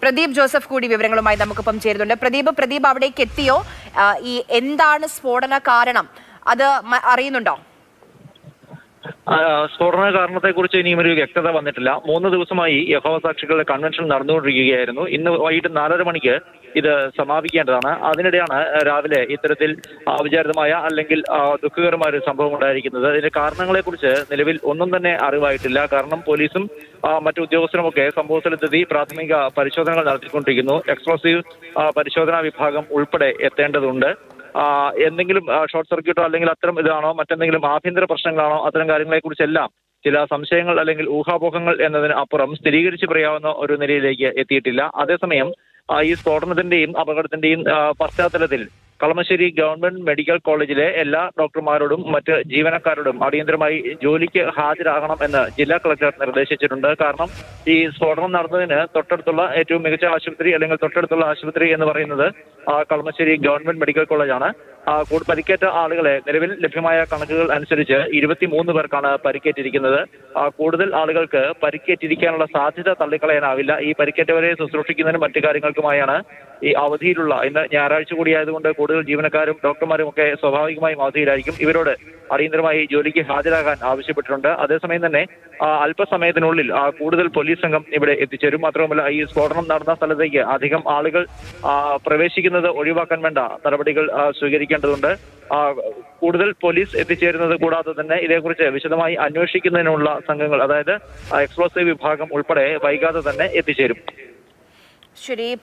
Pradeep Joseph കൂടി വിവരങ്ങളുമായി നമുക്കിപ്പം ചേരുന്നുണ്ട് പ്രദീപ് പ്രദീപ് അവിടേക്ക് എത്തിയോ ആ, ഈ എന്താണ് സ്ഫോടന കാരണം അത് മ- അറിയുന്നുണ്ടോ ആ, സ്ഫോടന കാരണത്തെക്കുറിച്ച് ഇനിയും ഒരു വ്യക്തത വന്നിട്ടില്ല മൂന്ന് ദിവസമായി യഹോവ സാക്ഷികളുടെ കൺവെൻഷൻ നടന്നുകൊണ്ടിരിക്കുകയായിരുന്നു ഇന്ന് വൈകിട്ട് നാലര മണിക്ക് ഇത് സമാപിക്കേണ്ടതാണ് അതിനിടെയാണ് രാവിലെ ഇത്തരത്തിൽ അവിചാരിതമായ അല്ലെങ്കിൽ ആ, ദുഃഖകരമായ ഒരു സംഭവം ഉണ്ടായിരിക്കുന്നത് ഇതിന്റെ കാരണങ്ങളെക്കുറിച്ച് നിലവിൽ ഒന്നും തന്നെ അറിവായിട്ടില്ല കാരണം പോലീസും ആ, മറ്റു ഉദ്യോഗസ്ഥരുമൊക്കെ സംഭവ സ്ഥലത്തെത്തി പ്രാഥമിക പരിശോധനകൾ നടത്തിക്കൊണ്ടിരിക്കുന്നു എക്സ്പ്ലോസീവ് ആ, പരിശോധനാ വിഭാഗം ഉൾപ്പെടെ എത്തേണ്ടതുണ്ട് ആ, എന്തെങ്കിലും ആ, ഷോർട്ട് സർക്യൂട്ടോ അല്ലെങ്കിൽ അത്തരം ഇതാണോ മറ്റെന്തെങ്കിലും ആഭ്യന്തര പ്രശ്നങ്ങളാണോ അത്തരം കാര്യങ്ങളെ കുറിച്ചെല്ലാം ചില സംശയങ്ങൾ അല്ലെങ്കിൽ ഊഹാപോഹങ്ങൾ എന്നതിന് അപ്പുറം സ്ഥിരീകരിച്ച് പറയാവുന്ന ഒരു നിലയിലേക്ക് എത്തിയിട്ടില്ല അതേസമയം ആ, ഈ സ്ഫോടനത്തിന്റെയും അപകടത്തിന്റെയും ആ, പശ്ചാത്തലത്തിൽ കളമശ്ശേരി ഗവൺമെന്റ് മെഡിക്കൽ കോളേജിലെ എല്ലാ ഡോക്ടർമാരോടും മറ്റ് ജീവനക്കാരോടും അടിയന്തരമായി ജോലിക്ക് ഹാജരാകണം എന്ന് ജില്ലാ കളക്ടർ നിർദ്ദേശിച്ചിട്ടുണ്ട് കാരണം ഈ സ്ഫോടനം നടന്നതിന് തൊട്ടടുത്തുള്ള ഏറ്റവും മികച്ച ആശുപത്രി അല്ലെങ്കിൽ തൊട്ടടുത്തുള്ള ആശുപത്രി എന്ന് പറയുന്നത് ആ, കളമശ്ശേരി ഗവൺമെന്റ് മെഡിക്കൽ കോളേജാണ് ആ, കൂടു- പരിക്കേറ്റ ആളുകളെ നിലവിൽ ലഭ്യമായ കണക്കുകൾ അനുസരിച്ച് ഇരുപത്തിമൂന്ന് പേർക്കാണ് പരിക്കേറ്റിരിക്കുന്നത് ആ, കൂടുതൽ ആളുകൾക്ക് പരിക്കേറ്റിരിക്കാനുള്ള സാധ്യത തള്ളിക്കളയാനാവില്ല ഈ പരിക്കേറ്റവരെ ശുശ്രൂഷിക്കുന്നതിനും മറ്റു കാര്യങ്ങൾക്കുമായാണ് ഈ അവധിയിലുള്ള ഇന്ന് ഞായറാഴ്ച കൂടിയായതുകൊണ്ട് കൂടുതൽ ജീവനക്കാരും ഡോക്ടർമാരും ഒക്കെ സ്വാഭാവികമായും അവധിയിലായിരിക്കും ഇവരോട് അടിയന്തരമായി ജോലിക്ക് ഹാജരാകാൻ ആവശ്യപ്പെട്ടിട്ടുണ്ട് അതേസമയം തന്നെ ആ, അല്പസമയത്തിനുള്ളിൽ ആ, കൂടുതൽ പോലീസ് സംഘം ഇവിടെ എത്തിച്ചേരും മാത്രവുമല്ല ഈ സ്ഫോടനം നടന്ന സ്ഥലത്തേക്ക് അധികം ആളുകൾ ആ, പ്രവേശിക്കുന്നത് ഒഴിവാക്കാൻ വേണ്ട നടപടികൾ ആ, സ്വീകരിക്കേണ്ടതുണ്ട് ആ, കൂടുതൽ പോലീസ് എത്തിച്ചേരുന്നത് കൂടാതെ തന്നെ ഇതേക്കുറിച്ച് വിശദമായി അന്വേഷിക്കുന്നതിനുള്ള സംഘങ്ങൾ അതായത് ആ, എക്സ്പ്ലോസീവ് വിഭാഗം ഉൾപ്പെടെ വൈകാതെ തന്നെ എത്തിച്ചേരും ശരി